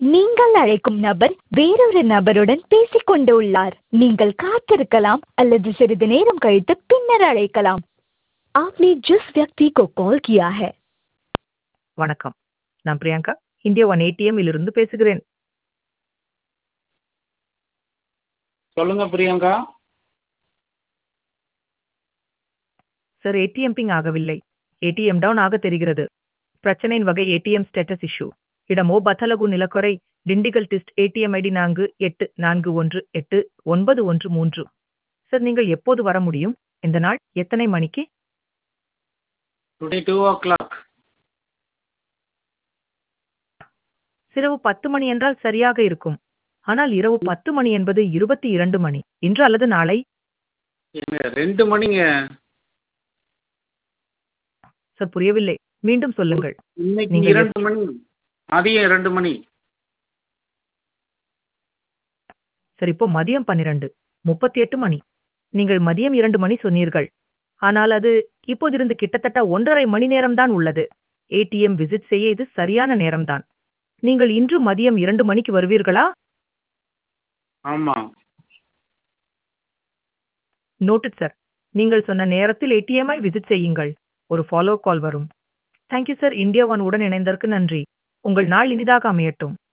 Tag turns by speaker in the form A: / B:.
A: நீங்கள் அழைக்கும் நபர் வேறொரு நபருடன் பேசிக் கொண்டு உள்ளார் நீங்கள் காத்திருக்கலாம் அல்லது சிறிது நேரம் கழித்து பின்னர் அழைக்கலாம் आपने जिस व्यक्ति को कॉल किया है
B: வணக்கம் நான் பிரியங்கா இந்தியா ஒன் ஏடிஎம் இலிருந்து பேசுகிறேன்
C: சொல்லுங்க பிரியங்கா
B: சார் ஏடிஎம் பிங் ஆகவில்லை ஏடிஎம் டவுன் ஆக தெரிகிறது பிரச்சனையின் வகை ஏடிஎம் ஸ்டேட்டஸ் இஷ்யூ இடமோ பத்தலகு நிலக்கரை டிண்டிகல் டிஸ்ட் ஏடிஎம் ஐடி நான்கு எட்டு நான்கு ஒன்று எட்டு ஒன்பது ஒன்று மூன்று சார் நீங்கள் எப்போது வர முடியும் இந்த நாள் எத்தனை மணிக்கு
C: டுடே டூ ஓ கிளாக்
B: இரவு பத்து மணி என்றால் சரியாக இருக்கும் ஆனால் இரவு பத்து மணி என்பது இருபத்தி இரண்டு மணி இன்று அல்லது நாளை
C: எங்க ரெண்டு மணிங்க
B: சார் புரியவில்லை மீண்டும் சொல்லுங்கள்
C: இன்னைக்கு
B: நீங்க
C: இரண்டு மணி மதியம் இரண்டு மணி
B: சார் இப்போ மதியம் பன்னிரண்டு முப்பத்தி எட்டு மணி நீங்கள் மதியம் இரண்டு மணி சொன்னீர்கள் ஆனால் அது இப்போதிருந்து கிட்டத்தட்ட ஒன்றரை மணி நேரம்தான் உள்ளது ஏடிஎம் விசிட் செய்ய இது சரியான நேரம்தான் நீங்கள் இன்று மதியம் இரண்டு மணிக்கு வருவீர்களா
C: ஆமா
B: நோட்டட் சார் நீங்கள் சொன்ன நேரத்தில் ஏடிஎம்ஐ விசிட் செய்யுங்கள் ஒரு ஃபாலோ கால் வரும் தேங்க்யூ சார் இந்தியா ஒன் உடன் இணைந்ததற்கு நன்றி உங்கள் நாள் இனிதாக அமையட்டும்